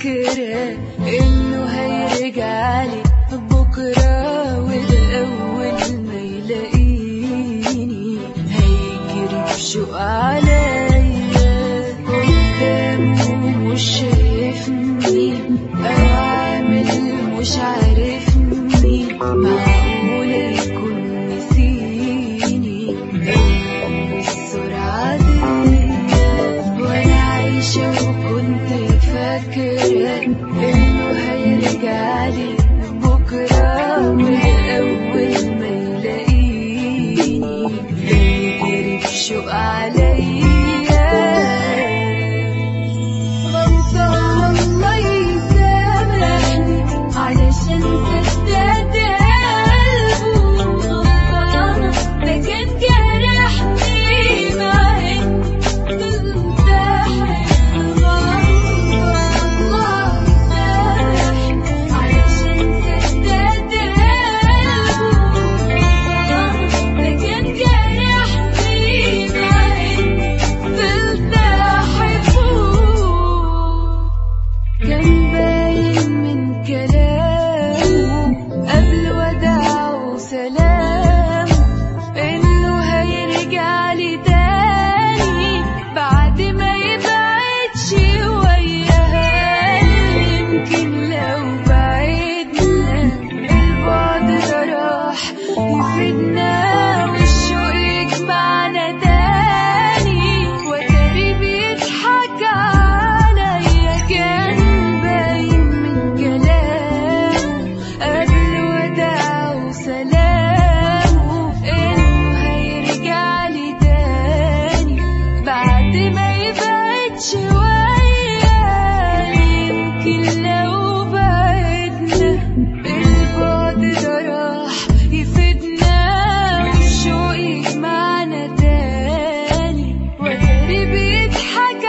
فاكرة انه هيرجعلي بكرة وده اول ما يلاقيني هيجري بشوق عليا قدامه مش شايفني اعمل مش عارفني معقولة يكون نسيني أيام السرعة دي وانا عايشة وكنت فاكرة انه هيرجعلي بكرة وأول ما يلاقيني هيجري بشوق عليا غلطان الله يسامحني علشان سداد قلبه غلطانة ده كان جرحني مع اني كنت احب الله يسامحني علشان سداد قلبه ده كان جرحني مع اني فضلت احبه كان باين من كلامه قبل وداعه وسلامه انه هيرجع لي تاني بعد ما يبعد شوية يمكن لو بعدنا البعد ده راح يفيدنا والشوق يجمعنا تاني وتاري بيضحك عليا كان باين من كلامه قبل وداعه وسلامه انه هيرجع لي تاني بعد ما يبعد شوية يمكن لو بعدنا البعد ده راح يفيدنا والشوق يجمعنا تاني وتاري بيضحك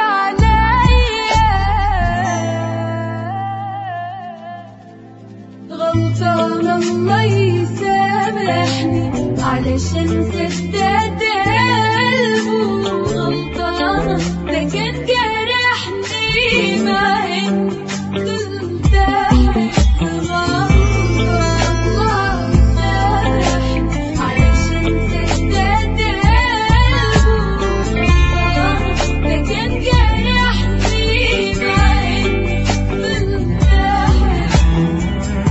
عليا غلطان الله يسامحني علشان سداد قلبه غلطانة ده كان جرحني مع اني كنت احب الله يسامحني علشان سداد قلبه غلطانة ده كان جرحني مع اني كنت احب